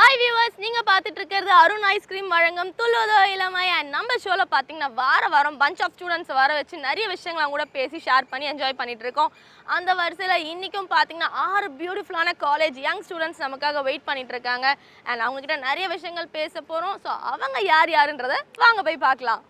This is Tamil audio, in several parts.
ஹாய் வியூவர்ஸ் நீங்க பார்த்துட்டு இருக்கிறது அருண் ஐஸ்கிரீம் வழங்கும் துள்ளுவதோ இளமை அண்ட் நம்ம ஷோல பார்த்தீங்கன்னா வார வாரம் பஞ்ச் ஆஃப் ஸ்டூடெண்ட்ஸ் வர வச்சு நிறைய விஷயங்களை அவங்க கூட பேசி ஷேர் பண்ணி என்ஜாய் பண்ணிட்டு இருக்கோம் அந்த வரிசையில் இன்னைக்கும் பார்த்தீங்கன்னா ஆறு பியூட்டிஃபுல்லான காலேஜ் யங் ஸ்டூடெண்ட்ஸ் நமக்காக வெயிட் பண்ணிட்டு இருக்காங்க அண்ட் அவங்க கிட்ட நிறைய விஷயங்கள் பேச போறோம் ஸோ அவங்க யார் யாருன்றதை வாங்க போய் பார்க்கலாம்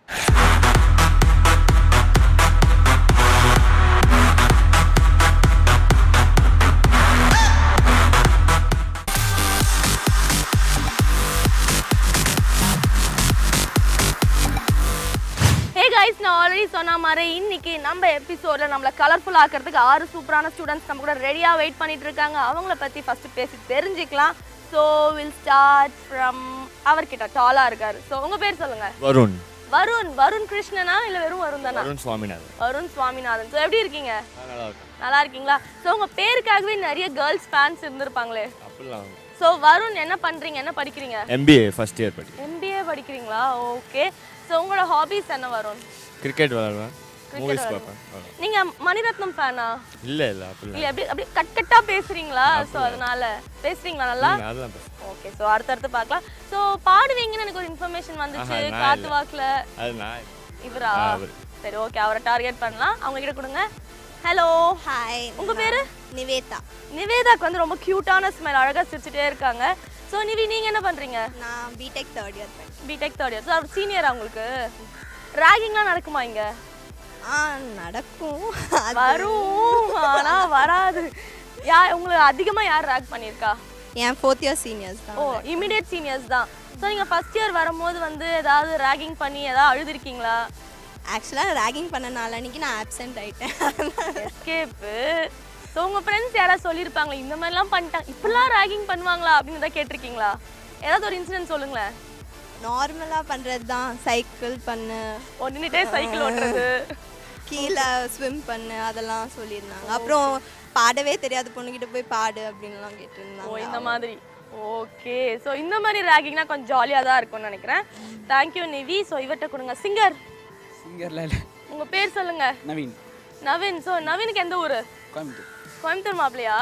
ஹே கைஸ் நான் ஆல்ரெடி சொன்ன மாதிரி இன்னைக்கு நம்ம எபிசோட்ல நம்மள கலர்ஃபுல் ஆக்கிறதுக்கு ஆறு சூப்பரான ஸ்டூடெண்ட்ஸ் நம்ம கூட ரெடியாக வெயிட் பண்ணிட்டு இருக்காங்க அவங்கள பத்தி ஃபர்ஸ்ட் பேசி தெரிஞ்சுக்கலாம் ஸோ வில் ஸ்டார்ட் ஃப்ரம் அவர்கிட்ட டாலா இருக்காரு ஸோ உங்க பேர் சொல்லுங்க வருண் வருண் வருண் கிருஷ்ணனா இல்ல வெறும் வருண் தானா வருண் சுவாமிநாதன் வருண் சுவாமிநாதன் ஸோ எப்படி இருக்கீங்க நான் நல்லா இருக்கேன் நல்லா இருக்கீங்களா ஸோ உங்க பேருக்காகவே நிறைய கேர்ள்ஸ் ஃபேன்ஸ் இருந்திருப்பாங்களே அப்படிலாம் ஸோ வருண் என்ன பண்றீங்க என்ன படிக்கிறீங்க எம்பிஏ ஃபர்ஸ்ட் இயர் படி எம்பிஏ படிக்கிறீங்களா ஓகே ஸோ உங்களோட ஹாபிஸ் என்ன வருண் கிரிக்கெட் விளாடுவேன் மூவிஸ் பார்ப்பேன் அவ்வளவுதான். நீங்க மணிரத்னம் ஃபேனா இல்லை இல்லை அப்படிலாம் இல்ல அப்படி அப்படி கட் கட்டா பேசுறீங்களா ஸோ அதனால பேசுறீங்களா நல்லா இல்லை, அதெல்லாம் பேச ஓகே ஸோ அடுத்தடுத்து பார்க்கலாம் ஸோ பாடுவீங்கன்னு எனக்கு ஒரு இன்ஃபர்மேஷன் வந்துச்சு ஆஹா, நான் காத்து இல்ல. வாக்குல அது நான் இவரா ஆ, அவரு. சரி ஓகே அவரை டார்கெட் பண்ணலாம் அவங்க கிட்ட கொடுங்க ஹலோ ஹாய் உங்க பேரு நிவேதா நிவேதாக்கு வந்து ரொம்ப கியூட்டான ஸ்மெல் அழகா சிரிச்சுட்டே இருக்காங்க ஸோ நிவி நீங்க என்ன பண்றீங்க நான் பிடெக் தேர்ட் இயர் படிக்கிறேன் பிடெக் தேர்ட் இயர் ஸோ அவர் சீனியரா உங்களுக்கு ராகிங்லாம் நடக்குமா இங்க ஆ நடக்கும் அது வரும் ஆனா வராது யார் உங்களுக்கு அதிகமா யார் ராக் பண்ணியிருக்கா என் ஃபோர்த் இயர் சீனியர்ஸ் தான் ஓ இமிடியேட் சீனியர்ஸ் தான் ஸோ நீங்கள் ஃபர்ஸ்ட் இயர் வரும்போது வந்து ஏதாவது ரேகிங் பண்ணி ஏதாவது அழுதுருக்கீங்களா ஆக்சுவலாக ரேகிங் பண்ண நாள் அன்னைக்கு நான் ஆப்சென்ட் ஆயிட்டேன் எஸ்கேப்பு ஸோ உங்கள் ஃப்ரெண்ட்ஸ் யாராவது சொல்லியிருப்பாங்களா இந்த மாதிரிலாம் பண்ணிட்டாங்க இப்படிலாம் ரேகிங் பண்ணுவாங்களா அப்படின்னு ஏதாவது கேட்டிருக்கீங்களா ஏதாவது ஒரு இன்சிடென்ட் சொல்லுங்களேன் நார்மலாக பண்ணுறது தான் சைக்கிள் பண்ணு ஓ நின்றுட்டே சைக்கிள் ஓட்டுறது கீழே ஸ்விம் பண்ணு அதெல்லாம் சொல்லியிருந்தாங்க அப்புறம் பாடவே தெரியாத பொண்ணுகிட்ட போய் பாடு அப்படின்லாம் ஓ கேட்டிருந்தாங்க இந்த மாதிரி ஓகே ஸோ இந்த மாதிரி ரேகிங்னா கொஞ்சம் ஜாலியாக தான் இருக்கும்னு நினைக்கிறேன் தேங்க்யூ நிவி ஸோ இவர்கிட்ட கொடுங்க சிங்கர் சிங்கர்ல இல்லை உங்கள் பேர் சொல்லுங்க நவீன் நவீன் ஸோ நவீனுக்கு எந்த ஊர் கோயம்புத்தூர் கோயம்புத்தூர் மாப்பிளையா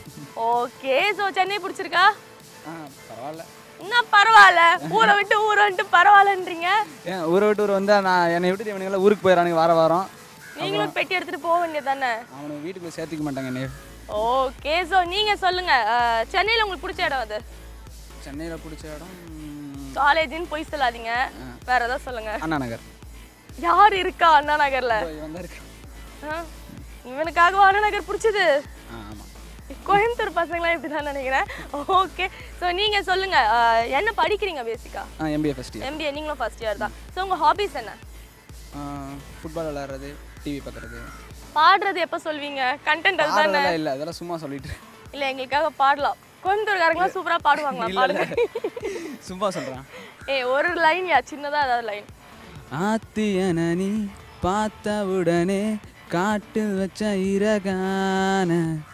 ஓகே ஸோ சென்னை பிடிச்சிருக்கா ஆ பரவாயில்ல என்ன பரவாயில்ல ஊரை விட்டு ஊரை விட்டு பரவாயில்லன்றீங்க ஏன் ஊரை விட்டு ஊர் வந்தால் நான் என்னை விட்டுட்டு இவனுங்களாம் ஊருக்கு போயிடறானுங்க வார வாரம் நீங்களும் பெட்டி எடுத்துட்டு போக வேண்டியது தானே அவனுக்கு வீட்டுக்குள்ள சேர்த்துக்க மாட்டாங்க என்னைய ஓகே ஸோ நீங்க சொல்லுங்க அஹ், சென்னையில உங்களுக்கு பிடிச்ச இடம் அது சென்னையில் பிடிச்ச இடம் ம், காலேஜ்னு போய் சொல்லாதீங்க வேற ஏதாவது சொல்லுங்க அண்ணா நகர் யார் இருக்கா அண்ணா நகர்ல இதோ இவன் தான் இருக்கு ஆ? இவனுக்காகவா அண்ணா நகர் பிடிச்சது ஆ ஆமாம் கோயம்புத்தூர் பசங்களாம் இப்படி தான் நினைக்கிறேன் ஓகே ஸோ நீங்க சொல்லுங்க அஹ், என்ன படிக்கிறீங்க பேசிக்கா ஆ எம்பிஏ ஃபஸ்ட் இயர் எம்பிஏ நீங்களும் ஃபர்ஸ்ட் இயர் தான் ஸோ உங்க ஹாபிஸ் என்ன ஃபுட்பால் விளாட்றது டிவி பார்க்குறது பாடுறது எப்போ சொல்வீங்க கண்டென்ட் அதுதானே ஆடுறதெல்லாம் இல்லை அதெல்லாம் சும்மா சொல்லிட்டு இல்ல எங்களுக்காக பாடலாம் கோயம்புத்தூர்காரங்களாம் சூப்பரா பாடுவாங்களா இல்லை பாடுங்க சும்மா சொல்கிறேன் ஏய் ஒரு லைன் யா சின்னதா ஏதாவது லைன் ஆத்தியன நீ பார்த்த உடனே காட்டில் வச்ச இறகான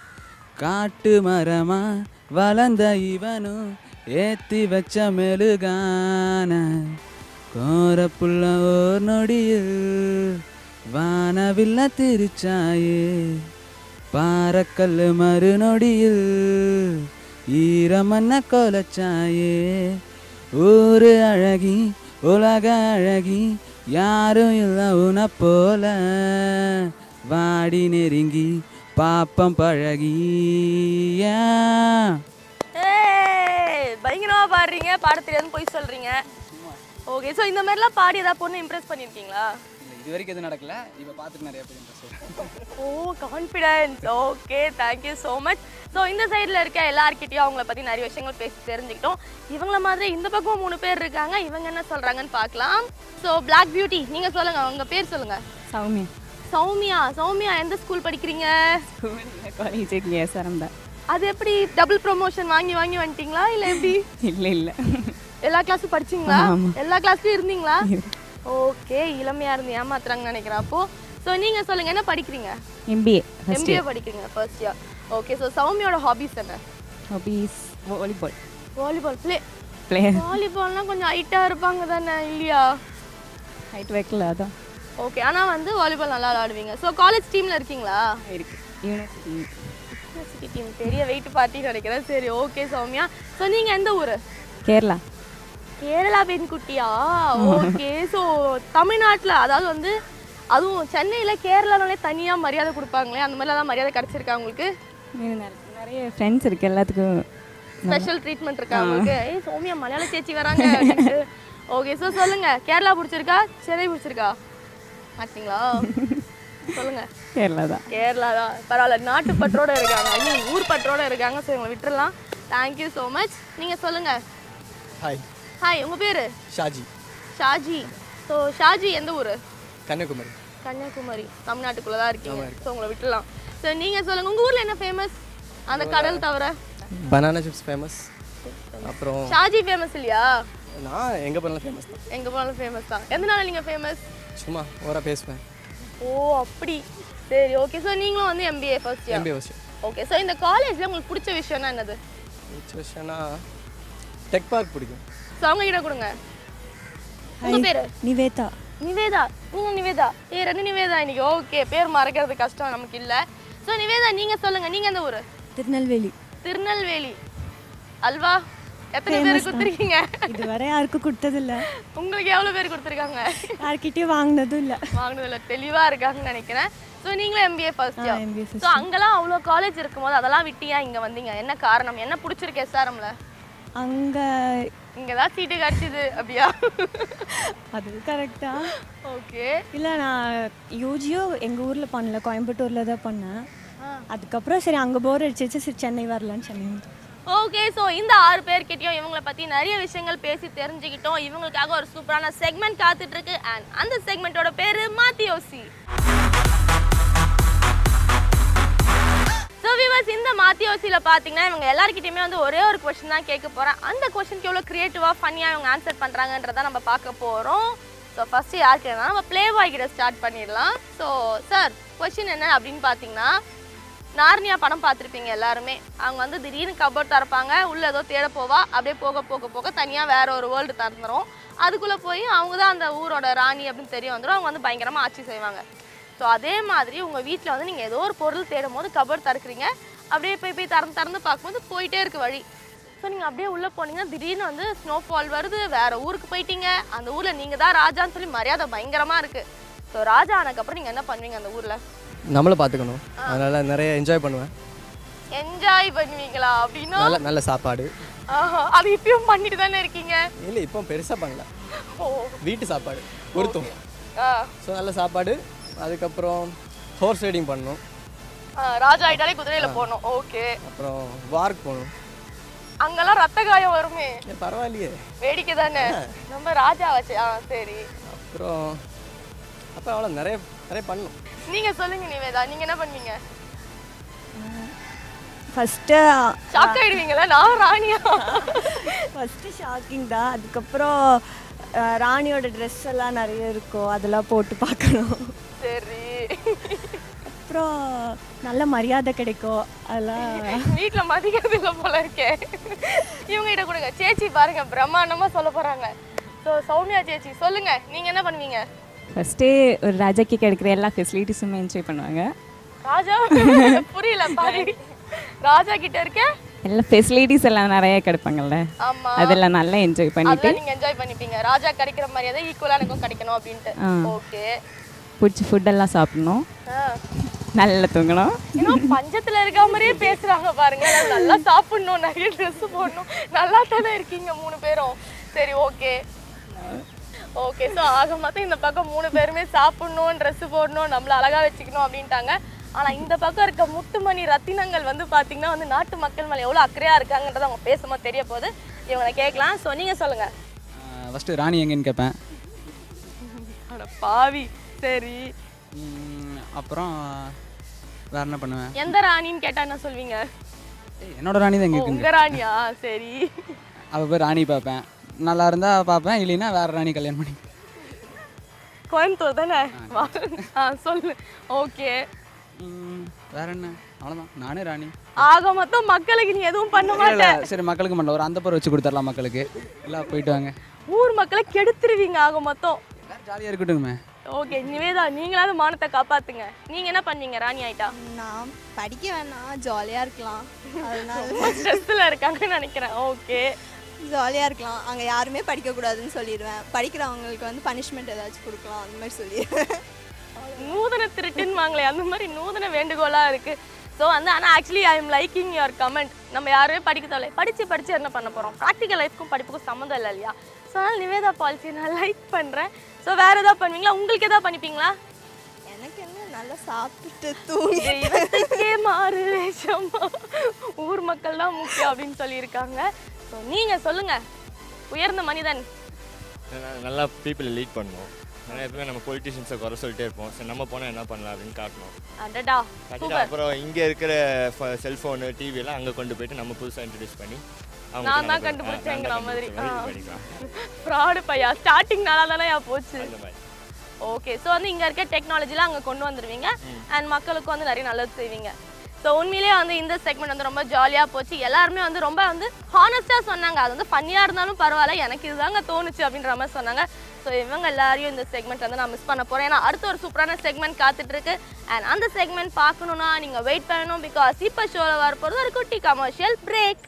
காட்டு மரமா வளர்ந்த இவனும் ஏத்தி வச்ச மெழுகான கோரப்புள்ள ஓர் நொடியில் வானவில்ல திருச்சாயே பாறக்கல்லு மறுநொடியில் ஈரமன்ன கோலச்சாயே ஊரு அழகி உலக அழகி யாரும் இல்ல உன போல வாடி நெருங்கி பாப்பம் பழகி ஏய் பயங்கரமா பாடுறீங்க பாட தெரியாதுன்னு போய் சொல்றீங்க ஓகே ஸோ இந்த மாதிரிலாம் பாடி ஏதாவது பொண்ணு இம்ப்ரெஸ் பண்ணியிருக்கீங்களா இது வரைக்கும் எதுவும் நடக்கல இப்போ பார்த்துட்டு நிறைய பேர் interest oh confidence okay thank you so much so இந்த சைடில் இருக்க எல்லார்கிட்டயும் அவங்கள பற்றி நிறைய விஷயங்கள் பேசி தெரிஞ்சுக்கிட்டோம் இவங்கள மாதிரி இந்த பக்கம் மூணு பேர் இருக்காங்க இவங்க என்ன சொல்கிறாங்கன்னு பார்க்கலாம் ஸோ பிளாக் பியூட்டி நீங்கள் சொல்லுங்கள் உங்கள் பேர் சொல்லுங்கள் சௌமியா சௌமியா சௌமியா எந்த ஸ்கூல் படிக்கிறீங்க காலேஜ் இங்கே சரந்தா அது எப்படி டபுள் ப்ரொமோஷன் வாங்கி வாங்கி வந்துட்டீங்களா இல்லை எப்படி இல்லை இல்லை எல்லா கிளாஸும் படிச்சீங்களா ஆமா. எல்லா கிளாஸ்லயும் இருந்தீங்களா ஓகே இளமையா இருந்து ஏமாத்துறாங்கன்னு நினைக்கிறேன் அப்போ ஸோ நீங்க சொல்லுங்க என்ன படிக்கிறீங்க எம்பிஏ எம்பிஏ படிக்கிறீங்க ஃபர்ஸ்ட் இயர் ஓகே ஸோ சௌமியோட ஹாபிஸ் என்ன hobbies volleyball volleyball play play வாலிபால்னா கொஞ்சம் ஹைட்டா இருப்பாங்க தானே இல்லையா ஹைட் வைக்கல அதான் ஓகே ஆனா வந்து வாலிபால் நல்லா விளாடுவீங்க ஸோ காலேஜ் டீம்ல இருக்கீங்களா இருக்கு யூனிவர்சிட்டி யூனிவர்சிட்டி டீம் பெரிய வெயிட் பார்ட்டின்னு நினைக்கிறேன் சரி ஓகே சௌமியா ஸோ நீங்க எந்த ஊர் கேரளா கேரளா பெண் குட்டியா ஓகே ஸோ தமிழ்நாட்டில் அதாவது வந்து அதுவும் சென்னையில் கேரளானாலே தனியாக மரியாதை கொடுப்பாங்களே அந்த மாதிரிலாம் தான் மரியாதை கிடச்சிருக்கா உங்களுக்கு இது நிறைய- நிறைய ஃப்ரெண்ட்ஸ் இருக்குது எல்லாத்துக்கும் ஸ்பெஷல் ட்ரீட்மெண்ட் இருக்கா உங்களுக்கு ஏய் சௌமியா மலையாள சேச்சி வராங்க ஓகே ஸோ சொல்லுங்க கேரளா பிடிச்சிருக்கா சென்னை பிடிச்சிருக்கா மாட்டீங்களா சொல்லுங்க கேரளா தான் கேரளா தான் பரவாயில்ல நாட்டு பற்றோட இருக்காங்க ஐ மீன் ஊர் பற்றோட இருக்காங்க ஸோ இவங்களை விட்டுறலாம் தேங்க்யூ ஸோ மச் நீங்கள் சொல்லுங்க ஹாய் ஹாய் உங்கள் பேர் ஷாஜி ஷாஜி ஸோ ஷாஜி எந்த ஊர் கன்னியாகுமரி கன்னியாகுமரி தமிழ்நாட்டுக்குள்ளே தான் இருக்கீங்க ஸோ உங்களை விட்டுறலாம் ஸோ நீங்கள் சொல்லுங்கள் உங்கள் ஊரில் என்ன ஃபேமஸ் அந்த கடல் தவிர பனானா சிப்ஸ் ஃபேமஸ் அப்புறம் ஷாஜி ஃபேமஸ் இல்லையா நான் எங்கே போனாலும் ஃபேமஸ் தான் எங்கே போனாலும் ஃபேமஸ் தான் எதனால நீங்கள் ஃபேமஸ் சும்மா ஓரா பேசுவேன் ஓ அப்படி சரி ஓகே ஸோ நீங்களும் வந்து எம்பிஏ ஃபர்ஸ்ட் இயர் எம்பிஏ விஷயம் ஓகே ஸோ இந்த காலேஜில் உங்களுக்கு பிடிச்ச விஷயம்னா என்னது மிச்ச விஷயம்னா டெக் பார்க் பிடிக்கும் ஸோ அவங்க கிட்ட கொடுங்க உங்கள் பேர் நிவேதா நிவேதா நீங்க நிவேதா ஏ ரெண்டு நிவேதா இன்னைக்கு ஓகே பேர் மறக்கிறது கஷ்டம் நமக்கு இல்ல ஸோ நிவேதா நீங்க சொல்லுங்க நீங்க எந்த ஊரு திருநெல்வேலி திருநெல்வேலி அல்வா எத்தனை பேர் கொடுத்துருக்கீங்க இதுவரை யாருக்கும் கொடுத்ததில்ல உங்களுக்கு எவ்வளவு பேர் கொடுத்துருக்காங்க யார்கிட்டயும் வாங்கினதும் இல்லை வாங்கினதுல தெளிவா இருக்காங்கன்னு நினைக்கிறேன் ஸோ நீங்களும் எம்பிஏ ஃபர்ஸ்ட் ஆ, MBA இயர் ஸோ அங்கெல்லாம் அவ்வளோ காலேஜ் இருக்கும்போது அதெல்லாம் விட்டியா இங்க வந்தீங்க என்ன காரணம் என்ன பிடிச்சிருக்கு எஸ்ஆர்எம்ல அங்கே இங்க தான் சீட்டு கிடைச்சிது அப்படியா அது கரெக்டா ஓகே இல்லை நான் யூஜியோ எங்கள் ஊரில் பண்ணல கோயம்புத்தூரில் தான் பண்ணேன் அதுக்கப்புறம் சரி அங்கே போர் அடிச்சிச்சு சரி சென்னை வரலான்னு சென்னை வந்தேன் ஓகே ஸோ இந்த ஆறு பேர்கிட்டயும் இவங்களை பற்றி நிறைய விஷயங்கள் பேசி தெரிஞ்சுக்கிட்டோம் இவங்களுக்காக ஒரு சூப்பரான செக்மெண்ட் காத்துட்டு இருக்கு அண்ட் அந்த செக்மெண்ட்டோட பேரு மாத்தி யோசி ஸோ விவர்ஸ் இந்த மாத்தி யோசியில் பார்த்தீங்கன்னா இவங்க எல்லாருக்கிட்டையுமே வந்து ஒரே ஒரு கொஸ்டின் தான் கேட்க போகிறேன் அந்த கொஸ்டினுக்கு எவ்வளோ க்ரியேட்டிவாக ஃபன்னியாக இவங்க ஆன்சர் பண்ணுறாங்கன்றதை நம்ம பார்க்க போகிறோம் ஸோ ஃபஸ்ட்டு யாருக்கு வேணா நம்ம ப்ளே பாய் கிட்ட ஸ்டார்ட் பண்ணிடலாம் ஸோ சார் கொஸ்டின் என்ன அப்படின்னு பார்த்தீங்கன்னா நார்னியா படம் பார்த்துருப்பீங்க எல்லாருமே அவங்க வந்து திடீர்னு கபோர்ட் திறப்பாங்க உள்ளே ஏதோ தேட போவா அப்படியே போக போக போக தனியாக வேற ஒரு வேர்ல்டு திறந்துரும் அதுக்குள்ளே போய் அவங்க தான் அந்த ஊரோட ராணி அப்படின்னு தெரிய வந்துடும் அவங்க வந்து பயங்கரமாக ஆட்சி செய்வாங்க ஸோ அதே மாதிரி உங்கள் வீட்டில் வந்து நீங்கள் ஏதோ ஒரு பொருள் தேடும் போது கபோர்ட் திறக்கிறீங்க அப்படியே போய் போய் திறந்து திறந்து பார்க்கும்போது போயிட்டே இருக்கு வழி ஸோ நீங்கள் அப்படியே உள்ளே போனீங்கன்னா திடீர்னு வந்து ஸ்னோஃபால் வருது வேற ஊருக்கு போயிட்டீங்க அந்த ஊரில் நீங்கள் தான் ராஜான்னு சொல்லி மரியாதை பயங்கரமாக இருக்குது ஸோ ராஜா ஆனதுக்கப்புறம் நீங்கள் என்ன பண்ணுவீங்க அந்த ஊரில் நம்மளை பார்த்துக்கணும் அதனால் நிறைய என்ஜாய் பண்ணுவேன் என்ஜாய் பண்ணுவீங்களா அப்படின்னா நல்ல நல்ல சாப்பாடு ஆஹா, அது இப்பயும் பண்ணிட்டு தானே இருக்கீங்க இல்லை இப்போ பெருசாக பண்ணல ஓ வீட்டு சாப்பாடு பொருத்தும் ஆ, ஸோ நல்ல சாப்பாடு அதுக்கப்புறம் ஹோர்ஸ் ரைடிங் பண்ணணும் ஆ, ராஜா ஆயிட்டாலே குதிரையில போகணும் ஓகே அப்புறம் வார்க் போகணும் அங்கெல்லாம் ரத்த காயம் வருமே ஏ, பரவாயில்லையே வேடிக்கை தானே நம்ம ராஜா வச்சு ஆ சரி அப்புறம் அப்புறம் அவ்வளோ நிறைய நிறைய பண்ணணும் நீங்க சொல்லுங்க நிவேதா நீங்க என்ன பண்ணுவீங்க ஃபஸ்ட்டு ஷாக் ஆயிடுவீங்களா நான் ராணியா ஃபஸ்ட்டு ஷாக்கிங் தான் அதுக்கப்புறம் அஹ், ராணியோட ட்ரெஸ் எல்லாம் நிறைய இருக்கும் அதெல்லாம் போட்டு பார்க்கணும் சரி அப்புறம் நல்ல மரியாதை கிடைக்கும் அதெல்லாம் வீட்ல மதிக்கிறது இல்ல போல இருக்கே இவங்க கிட்ட கொடுங்க சேச்சி பாருங்க பிரம்மாண்டமா சொல்ல போறாங்க ஸோ சௌமியா சேச்சி சொல்லுங்க நீங்க என்ன பண்ணுவீங்க ஃபஸ்ட்டே ஒரு ராஜாக்கு கிடைக்கிற எல்லா ஃபெசிலிட்டிஸுமே என்ஜாய் பண்ணுவாங்க ராஜா புரியல பாரு ராஜா கிட்ட இருக்க எல்லா ஃபெசிலிட்டிஸ் எல்லாம் நிறைய கிடைப்பாங்கல்ல ஆமா அதெல்லாம் நல்லா என்ஜாய் பண்ணிட்டு அதெல்லாம் நீங்க என்ஜாய் பண்ணிப்பீங்க ராஜா கிடைக்கிற மரியாதை ஈக்குவலா எனக்கும் கிடைக்கணும் அப்படின்ட்டு ஆ. ஓகே பிடிச்ச ஃபுட்டெல்லாம் சாப்பிடணும் நல்லா தூங்கணும் இன்னும் பஞ்சத்துல இருக்க மாதிரியே பேசுறாங்க பாருங்க அதாவது நல்லா சாப்பிடணும் நிறைய ட்ரெஸ் போடணும் நல்லா தானே இருக்கீங்க மூணு பேரும் சரி ஓகே ஓகே ஸோ ஆக மொத்தம் இந்த பக்கம் மூணு பேருமே சாப்பிடணும் ட்ரெஸ் போடணும் நம்மள அழகா வச்சுக்கணும் அப்படின்ட்டாங்க ஆனா இந்த பக்கம் இருக்க முத்துமணி ரத்தினங்கள் வந்து பாத்தீங்கன்னா வந்து நாட்டு மக்கள் மேல எவ்வளவு அக்கறையா இருக்காங்கன்றத அவங்க பேசும்போது தெரிய போகுது இவங்களை கேட்கலாம் ஸோ நீங்க சொல்லுங்க ஃபஸ்ட்டு ராணி எங்கேன்னு கேட்பேன் அட பாவி சரி ம், அப்புறம் வேற என்ன பண்ணுவேன் எந்த ராணின்னு கேட்டா என்ன சொல்வீங்க ஏய், என்னோட ராணி தான் ஓ, எங்கே உங்க இருக்குங்க ராணியா சரி அவள் பேர் ராணி பார்ப்பேன் நல்லா இருந்தால் பார்ப்பேன் இல்லைன்னா வேற ராணி கல்யாணம் பண்ணி கோயம்புத்தூர் தானே வா. ஆ சொல்லு ஓகே ம், வேற என்ன அவ்வளோதான் நானே ராணி ஆக மொத்தம் மக்களுக்கு நீ எதுவும் பண்ண இல்ல, மாட்ட இல்ல, சரி மக்களுக்கு பண்ணல ஒரு அந்த வச்சு கொடுத்துடலாம் மக்களுக்கு எல்லாம் போயிட்டு வாங்க ஊர் மக்களை கெடுத்துருவீங்க ஆக மொத்தம் எல்லாரும் ஜாலியாக இருக்கட்டுமே ஓகே நிவேதா நீங்களாவது மானத்தை காப்பாத்துங்க நீங்க என்ன பண்ணீங்க ராணி ஆயிட்டா நான் படிக்க வேணாம் ஜாலியாக இருக்கலாம் அதனால ஸ்ட்ரெஸ்ல இருக்காங்கன்னு நினைக்கிறேன் ஓகே ஜாலியாக இருக்கலாம் அங்கே யாருமே படிக்கக்கூடாதுன்னு சொல்லிடுவேன் படிக்கிறவங்களுக்கு வந்து பனிஷ்மெண்ட் ஏதாச்சும் கொடுக்கலாம் அந்த மாதிரி சொல்லிடுவேன் நூதன திருட்டுன்னு வாங்களே அந்த மாதிரி நூதன வேண்டுகோளா இருக்கு ஸோ வந்து ஆனால் actually I am liking your comment நம்ம யாருமே படிக்க தேவையில்ல படிச்சு படிச்சு என்ன பண்ண போறோம் ப்ராக்டிக்கல் லைஃப்க்கும் படிப்புக்கும் சம்மந்தம் இல்லை இல்லையா ஸோ அதனால் நிவேதா பாலிசி நான் லைக் பண்றேன் ஸோ வேற ஏதாவது பண்ணுவீங்களா உங்களுக்கு ஏதாவது பண்ணிப்பீங்களா எனக்கு என்ன நல்லா சாப்பிட்டுட்டு தூங்கி தெய்வத்துக்கே மாறு வேஷமா ஊர் மக்கள் தான் முக்கியம் அப்படின்னு சொல்லியிருக்காங்க ஸோ நீங்க சொல்லுங்க உயர்ந்த மனிதன் ந- நல்லா பீப்புளை லீட் பண்ணணும் ஆனால் எப்பவுமே நம்ம பொலிட்டிஷியன்ஸை குறை சொல்லிட்டே இருப்போம் சரி நம்ம போனால் என்ன பண்ணலாம் அப்படின்னு காட்டணும் அடடா காட்டிட்டு சூப்பர் அப்புறம் இங்கே இருக்கிற செல்ஃபோனு டிவியெல்லாம் அங்கே கொண்டு போயிட்டு நம்ம புதுசாக இன்ட்ரடியூஸ் பண்ணி அவங்க நான் தான் நமக்கு- ஆ, கண்டுபிடிச்சேங்கிற நான் தான் மாதிரி. கண்டுபிடிச்ச ஆ. பண்ணிக்கலாம் ஃப்ராடு பையா ஸ்டார்டிங் நாளா தானே போச்சு அந்த மாதிரி ஓகே ஸோ வந்து இங்கே இருக்க டெக்னாலஜிலாம் அங்கே கொண்டு வந்துடுவீங்க அண்ட் மக்களுக்கு வந்து நிறைய நல்லது செய்வீங்க ஸோ உண்மையிலேயே வந்து இந்த செக்மெண்ட் வந்து ரொம்ப ஜாலியாக போச்சு எல்லாருமே வந்து ரொம்ப வந்து ஹானஸ்ட்டாக சொன்னாங்க அது வந்து ஃபன்னியாக இருந்தாலும் பரவாயில்ல எனக்கு இதுதாங்க தோணுச்சு அப்படின்ற மாதிரி சொன்னாங்க ஸோ இவங்க எல்லாரையும் இந்த செக்மெண்ட் வந்து நான் மிஸ் பண்ண போகிறேன் ஏன்னா அடுத்த ஒரு சூப்பரான செக்மெண்ட் காத்துட்டு இருக்கு அண்ட் அந்த செக்மெண்ட் பார்க்கணுன்னா நீங்கள் வெயிட் பண்ணணும் பிகாஸ் இப்போ ஷோவில் வரப்போகிறது ஒரு குட்டி commercial break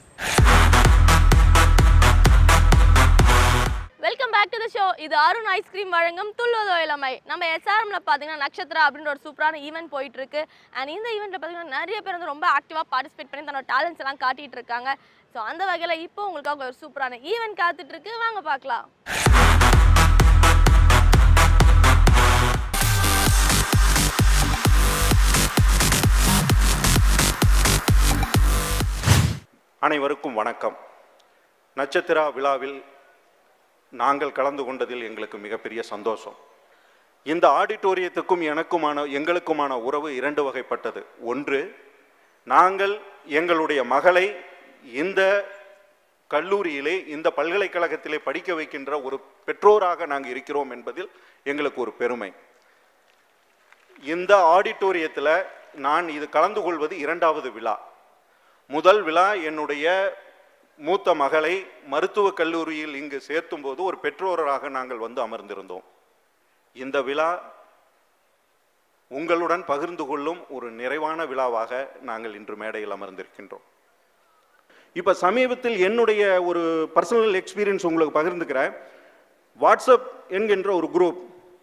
welcome back to the show இது அருண் ஐஸ்கிரீம் வழங்கும் துள்ளுவதோ இளமை நம்ம எஸ்ஆர்எம்ல பார்த்தீங்கன்னா நட்சத்திரா அப்படின்ற ஒரு சூப்பரான ஈவெண்ட் போயிட்டு இருக்கு அண்ட் இந்த ஈவெண்ட்ல பார்த்தீங்கன்னா நிறைய பேர் வந்து ரொம்ப ஆக்டிவாக பார்ட்டிசிபேட் பண்ணி தன்னோட டேலண்ட்ஸ் எல்லாம் காட்டிட்டு இருக்காங்க ஸோ அந்த வகையில் இப்போ உங்களுக்காக ஒரு சூப்பரான ஈவெண்ட் காத்துட்டு இருக்கு வாங்க பார்க்கலாம் அனைவருக்கும் வணக்கம் நட்சத்திரா விழாவில் நாங்கள் கலந்து கொண்டதில் எங்களுக்கு மிகப்பெரிய சந்தோஷம் இந்த ஆடிட்டோரியத்துக்கும் எனக்குமான எங்களுக்குமான உறவு இரண்டு வகைப்பட்டது ஒன்று நாங்கள் எங்களுடைய மகளை இந்த கல்லூரியிலே இந்த பல்கலைக்கழகத்திலே படிக்க வைக்கின்ற ஒரு பெற்றோராக நாங்கள் இருக்கிறோம் என்பதில் எங்களுக்கு ஒரு பெருமை இந்த ஆடிட்டோரியத்தில் நான் இது கலந்து கொள்வது இரண்டாவது விழா முதல் விழா என்னுடைய மூத்த மகளை மருத்துவக் கல்லூரியில் இங்கு சேர்த்தும் போது ஒரு பெற்றோராக நாங்கள் வந்து அமர்ந்திருந்தோம் இந்த விழா உங்களுடன் பகிர்ந்து கொள்ளும் ஒரு நிறைவான விழாவாக நாங்கள் இன்று மேடையில் அமர்ந்திருக்கின்றோம் இப்போ சமீபத்தில் என்னுடைய ஒரு பர்சனல் எக்ஸ்பீரியன்ஸ் உங்களுக்கு பகிர்ந்துக்கிறேன் வாட்ஸ்அப் என்கின்ற ஒரு குரூப்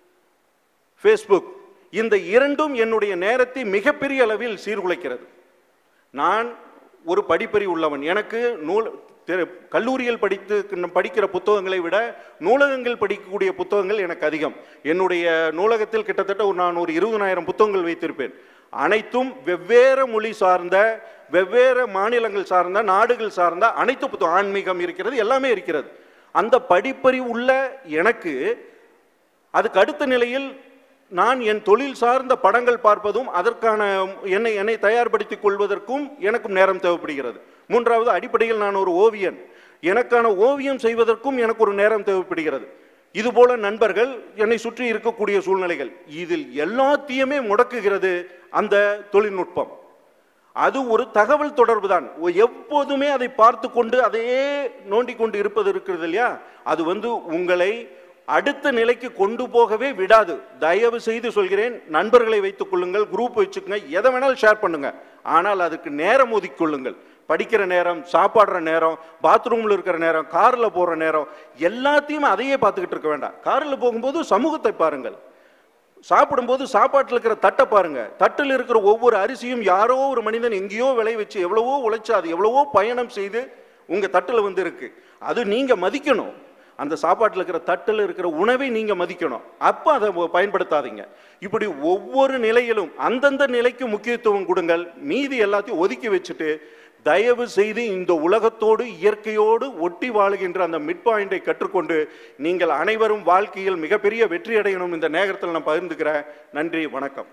ஃபேஸ்புக் இந்த இரண்டும் என்னுடைய நேரத்தை மிகப்பெரிய அளவில் சீர்குலைக்கிறது நான் ஒரு படிப்பறி உள்ளவன் எனக்கு நூல் தெ- கல்லூரியில் படித்து படிக்கிற புத்தகங்களை விட நூலகங்கள் படிக்கக்கூடிய புத்தகங்கள் எனக்கு அதிகம் என்னுடைய நூலகத்தில் கிட்டத்தட்ட ஒரு நான் ஒரு இருபதனாயிரம் புத்தகங்கள் வைத்திருப்பேன் அனைத்தும் வெவ்வேறு மொழி சார்ந்த வெவ்வேறு மாநிலங்கள் சார்ந்த நாடுகள் சார்ந்த அனைத்து புத்தகம் ஆன்மீகம் இருக்கிறது எல்லாமே இருக்கிறது அந்த படிப்பறி உள்ள எனக்கு அதுக்கு அடுத்த நிலையில் நான் என் தொழில் சார்ந்த படங்கள் பார்ப்பதும் அதற்கான என்னை என்னை தயார்படுத்திக் கொள்வதற்கும் எனக்கும் நேரம் தேவைப்படுகிறது மூன்றாவது அடிப்படையில் நான் ஒரு ஓவியன் எனக்கான ஓவியம் செய்வதற்கும் எனக்கு ஒரு நேரம் தேவைப்படுகிறது இதுபோல நண்பர்கள் என்னை சுற்றி இருக்கக்கூடிய சூழ்நிலைகள் இதில் எல்லாத்தையுமே முடக்குகிறது அந்த தொழில்நுட்பம் அது ஒரு தகவல் தொடர்பு தான் ஒ- எப்போதுமே அதை பார்த்து கொண்டு அதையே நோண்டி கொண்டு இருப்பது இருக்கிறது இல்லையா அது வந்து உங்களை அடுத்த நிலைக்கு கொண்டு போகவே விடாது தயவு செய்து சொல்கிறேன் நண்பர்களை வைத்துக் கொள்ளுங்கள் குரூப் வச்சுக்கோங்க எதை வேணாலும் ஷேர் பண்ணுங்க ஆனால் அதுக்கு நேரம் ஒதுக்கிக்கொள்ளுங்கள் படிக்கிற நேரம் சாப்பாடுற நேரம் பாத்ரூமில் இருக்கிற நேரம் காரில் போகிற நேரம் எல்லாத்தையும் அதையே பார்த்துக்கிட்டு இருக்க வேண்டாம் காரில் போகும்போது சமூகத்தை பாருங்கள் சாப்பிடும்போது சாப்பாட்டில் இருக்கிற தட்டை பாருங்க தட்டில் இருக்கிற ஒவ்வொரு அரிசியும் யாரோ ஒரு மனிதன் எங்கேயோ விளை வச்சு எவ்வளவோ உழைச்சு அது எவ்வளவோ பயணம் செய்து உங்க தட்டில் வந்து இருக்கு அது நீங்க மதிக்கணும் அந்த சாப்பாட்டில் இருக்கிற தட்டில் இருக்கிற உணவை நீங்க மதிக்கணும் அப்போ அதை உ- பயன்படுத்தாதீங்க இப்படி ஒவ்வொரு நிலையிலும் அந்தந்த நிலைக்கு முக்கியத்துவம் கொடுங்கள் மீதி எல்லாத்தையும் ஒதுக்கி வச்சுட்டு தயவு செய்து இந்த உலகத்தோடு இயற்கையோடு ஒட்டி வாழுகின்ற அந்த மிட் பாயிண்டை கற்றுக்கொண்டு நீங்கள் அனைவரும் வாழ்க்கையில் மிகப்பெரிய வெற்றி அடையணும் இந்த நேரத்தில் நான் பகிர்ந்துக்கிறேன் நன்றி வணக்கம்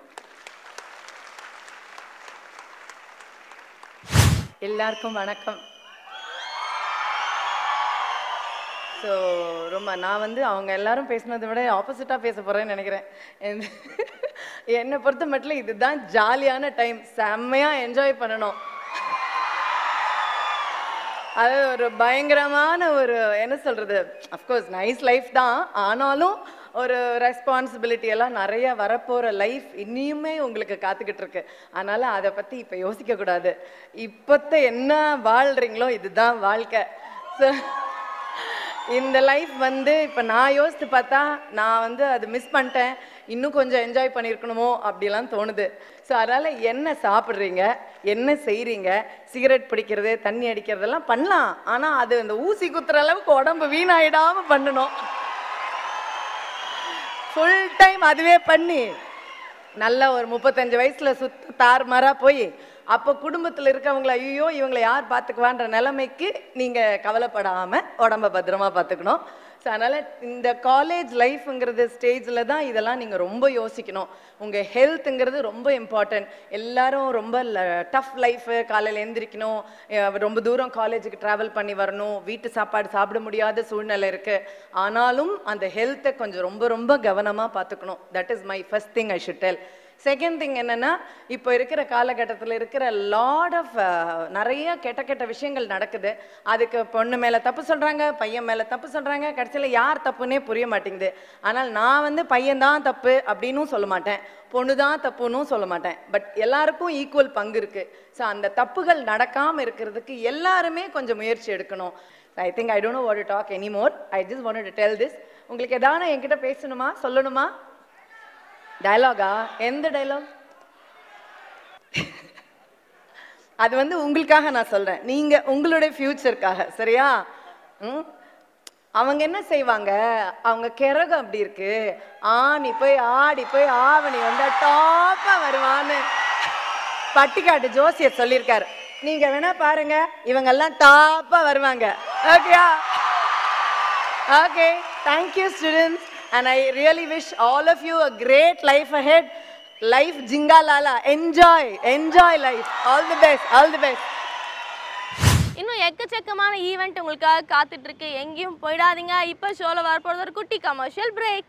எல்லாருக்கும் வணக்கம் ஸோ ரொம்ப நான் வந்து அவங்க எல்லாரும் பேசுனதை விட ஆப்போசிட்டாக பேச போகிறேன்னு நினைக்கிறேன் என்ன- என்னை பொறுத்த மட்டும் இதுதான் ஜாலியான டைம் செம்மையாக என்ஜாய் பண்ணணும் அது ஒரு பயங்கரமான ஒரு என்ன சொல்கிறது அஃப்கோர்ஸ் நைஸ் லைஃப் தான் ஆனாலும் ஒரு ரெஸ்பான்சிபிலிட்டி எல்லாம் நிறைய வரப்போகிற லைஃப் இன்னியுமே உங்களுக்கு காத்துக்கிட்டு இருக்கு அதனால் அதை பற்றி இப்போ யோசிக்கக்கூடாது இப்போத்த என்ன வாழ்கிறீங்களோ இதுதான் வாழ்க்கை ஸோ இந்த லைஃப் வந்து இப்போ நான் யோசித்து பார்த்தா நான் வந்து அது மிஸ் பண்ணிட்டேன் இன்னும் கொஞ்சம் என்ஜாய் பண்ணியிருக்கணுமோ அப்படிலாம் தோணுது ஸோ அதனால் என்ன சாப்பிட்றீங்க என்ன செய்கிறீங்க சிகரெட் பிடிக்கிறது தண்ணி அடிக்கிறதெல்லாம் பண்ணலாம் ஆனால் அது அந்த ஊசி குத்துற அளவுக்கு உடம்பு வீணாயிடாமல் பண்ணணும் ஃபுல் டைம் அதுவே பண்ணி நல்ல ஒரு முப்பத்தஞ்சு வயசுல சுத்த தாறுமாறா போய் அப்போ குடும்பத்தில் இருக்கவங்கள ஐயோ இவங்களை யார் பார்த்துக்குவான்ற நிலைமைக்கு நீங்கள் கவலைப்படாம உடம்ப பத்திரமா பார்த்துக்கணும் ஸோ அதனால் இந்த காலேஜ் லைஃப்ங்கிறது ஸ்டேஜில் தான் இதெல்லாம் நீங்கள் ரொம்ப யோசிக்கணும் உங்கள் ஹெல்த்துங்கிறது ரொம்ப இம்பார்ட்டன்ட் எல்லாரும் ரொம்ப டஃப் லைஃபு காலையில் எந்திரிக்கணும் அஹ் ரொம்ப தூரம் காலேஜுக்கு ட்ராவல் பண்ணி வரணும் வீட்டு சாப்பாடு சாப்பிட முடியாத சூழ்நிலை இருக்குது ஆனாலும் அந்த ஹெல்த்தை கொஞ்சம் ரொம்ப ரொம்ப கவனமாக பார்த்துக்கணும் that is my first thing I should tell second thing என்னன்னா இப்போ இருக்கிற காலகட்டத்தில் இருக்கிற லாட் ஆஃப் நிறைய கெட்ட கெட்ட விஷயங்கள் நடக்குது அதுக்கு பொண்ணு மேலே தப்பு சொல்கிறாங்க பையன் மேலே தப்பு சொல்கிறாங்க கடைசியில் யார் தப்புன்னே புரிய மாட்டேங்குது ஆனால் நான் வந்து பையன் தான் தப்பு அப்படின்னும் சொல்ல மாட்டேன் பொண்ணு தான் தப்புன்னும் சொல்ல மாட்டேன் பட் எல்லாருக்கும் ஈக்குவல் பங்கு இருக்குது ஸோ அந்த தப்புகள் நடக்காமல் இருக்கிறதுக்கு எல்லாருமே கொஞ்சம் முயற்சி எடுக்கணும் I think I don't know what to talk any more I just want to tell this உங்களுக்கு எதான என்கிட்ட பேசணுமா சொல்லணுமா டயலாகா எந்த டயலாக் அது வந்து உங்களுக்காக நான் சொல்றேன் நீங்க உங்களுடைய ஃபியூச்சருக்காக சரியா ம் அவங்க என்ன செய்வாங்க அவங்க கிறகம் அப்படி இருக்கு ஆணி போய் ஆடி போய் ஆவணி வந்தா டாப்பா வருவான்னு பட்டிக்காட்டு ஜோசியர் சொல்லியிருக்காரு நீங்க வேணா பாருங்க இவங்க எல்லாம் டாப்பா வருவாங்க ஓகேயா Okay, thank you, students. And I really wish all of you a great life ahead. Life jingalala. Enjoy, enjoy life. All the best, all the best. இன்னும் எக்கச்சக்கமான ஈவெண்ட் உங்களுக்காக காத்துட்டு இருக்கு எங்கேயும் போயிடாதீங்க இப்போ ஷோல வரப்போறது ஒரு குட்டி commercial break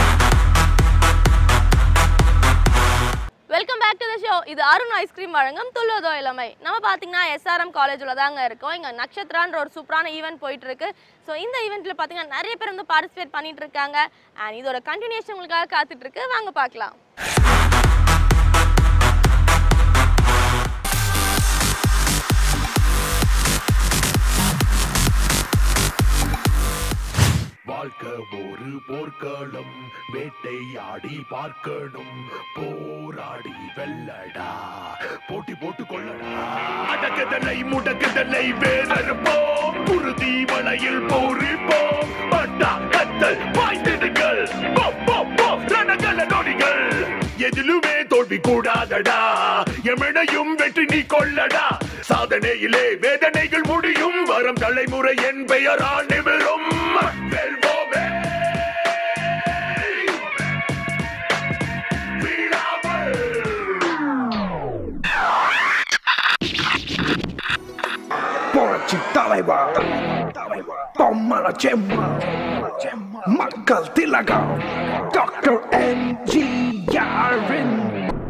welcome back to the show இது அருண் ஐஸ்கிரீம் வழங்கும் துள்ளுவதோ இளமை நம்ம பார்த்தீங்கன்னா எஸ்ஆர்எம் காலேஜில் தாங்க இருக்கோம் இங்கே நக்ஷத்ரான்ற ஒரு சூப்பரான ஈவெண்ட் போயிட்டு இருக்கு ஸோ இந்த ஈவெண்ட்டில் பார்த்தீங்கன்னா நிறைய பேர் வந்து பார்ட்டிசிபேட் பண்ணிட்டு இருக்காங்க அண்ட் இதோட கண்டினியூஷன் உங்களுக்காக காத்துட்டு இருக்கு வாங்க பார்க்கலாம் வாழ்க்கை ஒரு போர்க்களம் வேட்டையாடி பார்க்கணும் போராடி வெல்லடா போட்டி போட்டு கொள்ளடா அடக்குதலை முடக்குதலை வேறறுப்போம் குருதி வலையில் போரிப்போம் பட்டா கத்தல் பாய்ந்திடுங்கள் போ போ போ ரணகல நொடிகள் எதிலுமே தோல்வி கூடாதடா எமனையும் வெற்றி நீ கொள்ளடா சாதனையிலே வேதனைகள் முடியும் வரும் தலைமுறை என் பெயரால் நிமிரும் வெல்வோமே புரட்சி தலைவர் பொம்மல செம்மா மக்கள் திலகம் டாக்டர் எம்ஜிஆரின்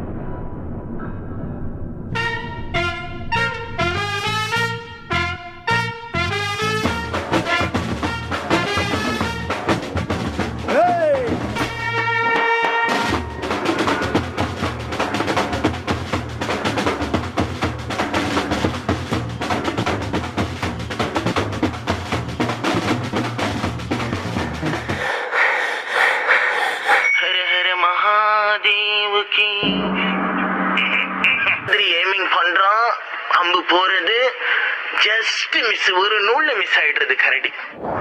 हर हर महादेव की எய்மிங் பண்றான் அம்பு போறது ஜஸ்ட் மிஸ் ஒரு நூல்ல மிஸ் ஆயிடுறது கரடி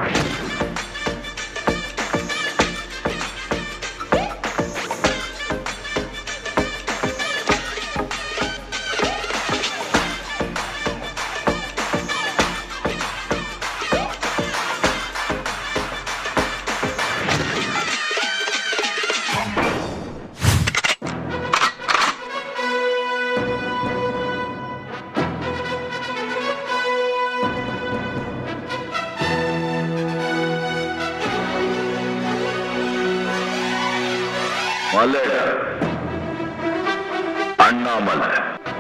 மலட அண்ணாமலை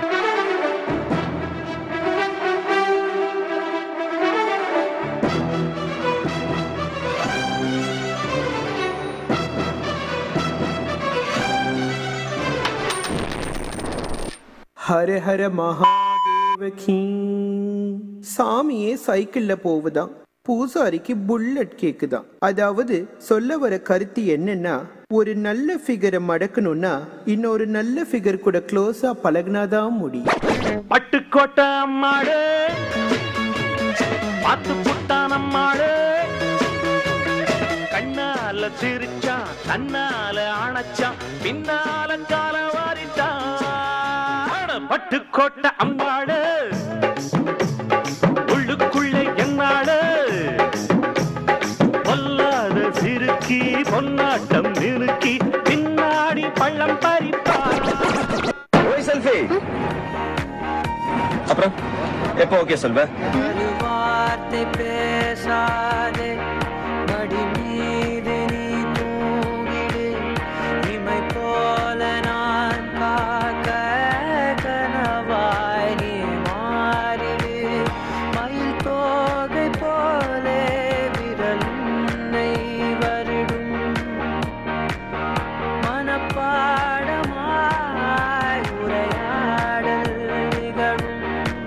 ஹர ஹர மகாதேவ கீ சாமியே சைக்கிள்ல போகுதாம் பூசாரிக்கு புல்லட் கேக்குதான் அதாவது சொல்ல வர கருத்து என்னன்னா ஒரு நல்ல ஃபிகரை மடக்கணும்னா இன்னொரு நல்ல ஃபிகர் கூட க்ளோஸா பழகுனாதான் முடியும் பட்டுக்கோட்டை அம்மாடு பார்த்து புட்டான் அம்மாடு கண்ணால சிரிச்சான் தன்னால அணைச்சான் பின்னால கால வாரிட்டான் பட்டுக்கோட்டை அம்மாடு உள்ளுக்குள்ளே என்னாடு பொல்லாத சிறுக்கி பொன்னாட்டம் நிறுக்கி பின்னாடி பள்ளம் பறிப்பா ஓய் செல்ஃபி அப்புறம் எப்போ ஓகே சொல்வ வார்த்தை பேசாதே மடி மீது நீ தூங்கிடு இமை போல நான் காக்க கனவாய் நீ மாறிடு மயில் தோகை போலே விரல் உன்னை வருடும் மனப்பாடமாய் உரையாடல் நிகழும்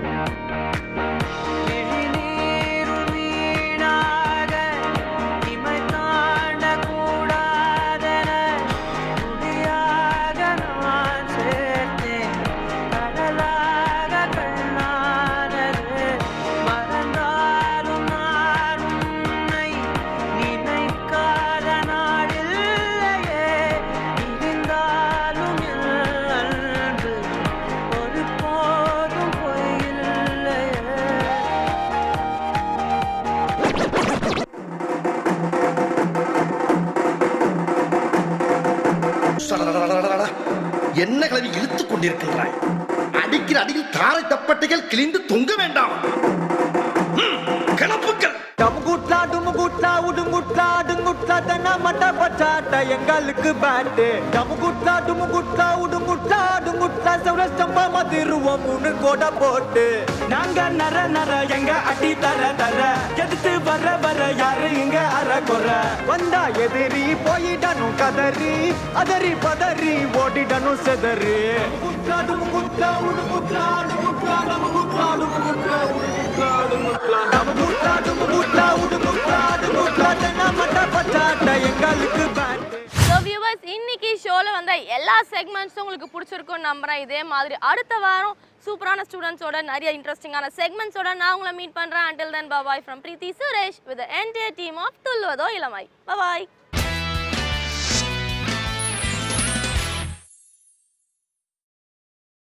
கிழிநீரும் வீணாக இமை தாண்டக்கூடாதென துளியாக நான் சேர்த்தேன் கடலாக கண்ணானது மறந்தாலும் நான் உன்னை நினைக்காத நாளில்லையே இருந்தாலும் என் அன்பு ஒரு போதும் பொய்யில்லையே சடடடடடடடா. என்ன கிளவி இழுத்துக் கொண்டிருக்கின்றாய் அடிக்கிற அடியில் தாரை தப்பட்டைகள் கிழிந்து தொங்க வேண்டாம் ம், கிளப்புக்கள் டமுகுட்லா டுமுகுட்லா உடுங்குட்லா அடுங்குட்லா தென்ன மட்ட பச்சாட்ட எங்களுக்கு பேட்டு டமுகுட்லா டுமுகுட்லா உடுங்குட்லா அடுங்குட்லா செவரஸ்டம்பா மதிருவோம் மூணு கோட போட்டு நாங்க நர நர எங்க அடி தர தர எதிர்த்து வர வர யாரு இங்க அற குற வந்தா எதிரி போயிடணும் கதறி அதறி பதறி ஓடிடணும் செதறி குட்லா டுமுகுட்லா உடுங்குட்லா அடுங்குட்லா டமுகுட்லா டுமுகுட்லா உடுங்குட்லா அடுங்குட்லா டமுகுட்லா டுமுகுட்லா உடுங்குட்லா அடுங்குட்லா தென்ன மட்ட பச்சாட்ட எங்களுக்கு பேட்டு ஸோ வியூவர்ஸ் இன்னைக்கு ஷோவில் வந்த எல்லா செக்மெண்ட்ஸும் உங்களுக்கு பிடிச்சிருக்கும்னு நம்புறேன் இதே மாதிரி அடுத்த வாரம் சூப்பரான ஸ்டூடெண்ட்ஸோட நிறைய இன்ட்ரெஸ்டிங்கான செக்மெண்ட்ஸோட நான் உங்களை மீட் பண்ணுறேன் until then bye bye from Preethi Suresh with entire team of துல்வதோ இளமை பாய்